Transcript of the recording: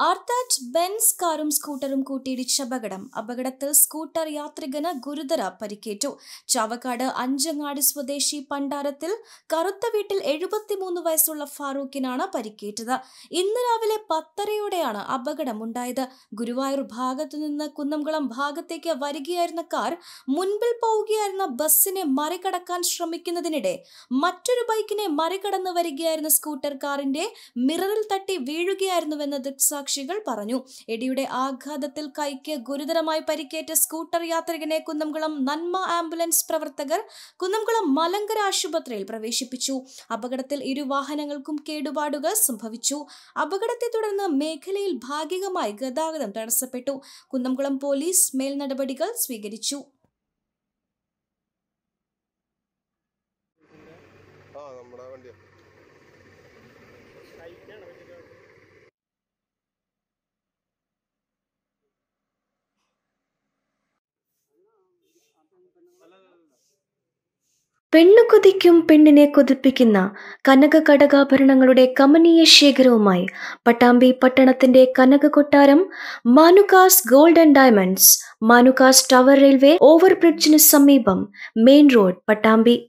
Arthat Benz കാറും സ്കൂട്ടറും കൂട്ടിയിടിച്ച അപകടം അപകടത്തിൽ സ്കൂട്ടർ യാത്രികന് ഗുരുതര പരിക്കേറ്റു ചാവക്കാട് അഞ്ചങ്ങാടി സ്വദേശി പണ്ടാരത്തിൽ കറുത്ത വീട്ടിൽ എഴുപത്തിമൂന്ന് വയസ്സുള്ള ഫാറൂഖിനാണ് പരിക്കേറ്റത് ഇന്ന് രാവിലെ പത്തരയോടെയാണ് അപകടമുണ്ടായത് ഗുരുവായൂർ ഭാഗത്തു നിന്ന് കുന്നംകുളം ഭാഗത്തേക്ക് വരികയായിരുന്ന കാർ മുൻപിൽ പോവുകയായിരുന്ന ബസ്സിനെ മറികടക്കാൻ ശ്രമിക്കുന്നതിനിടെ മറ്റൊരു ബൈക്കിനെ മറികടന്ന് വരികയായിരുന്ന സ്കൂട്ടർ കാറിന്റെ മിററിൽ തട്ടി വീഴുകയായിരുന്നുവെന്ന് ദൃക്സാക്ഷികൾ പറഞ്ഞു ഇടിയുടെ ആഘാതത്തിൽ കൈക്ക് ഗുരുതരമായി പരിക്കേറ്റ സ്കൂട്ടർ യാത്രികനെ കുന്നംകുളം നന്മ ആംബുലൻസ് പ്രവർത്തകർ കുന്നംകുളം മലങ്കര ആശുപത്രിയിൽ പ്രവേശിപ്പിച്ചു അപകടത്തിൽ ഇരു വാഹനങ്ങൾക്കും കേടുപാടുകൾ സംഭവിച്ചു അപകടത്തെ തുടർന്ന് മേഖലയിൽ ഭാഗികമായി ഗതാഗതം തടസ്സപ്പെട്ടു കുന്നംകുളം പോലീസ് മേൽനടപടികൾ സ്വീകരിച്ചു ആ നമ്മുടെ വണ്ടിയാ പെണ്ണു കൊതിക്കും പെണ്ണിനെ കൊതിപ്പിക്കുന്ന കനക കടകാഭരണങ്ങളുടെ കമനീയ ശേഖരവുമായി പട്ടാമ്പി പട്ടണത്തിന്റെ കനക കൊട്ടാരം Manukas gold and diamonds Manukas tower railway ഓവർബ്രിഡ്ജിന് സമീപം മെയിൻ റോഡ് പട്ടാമ്പി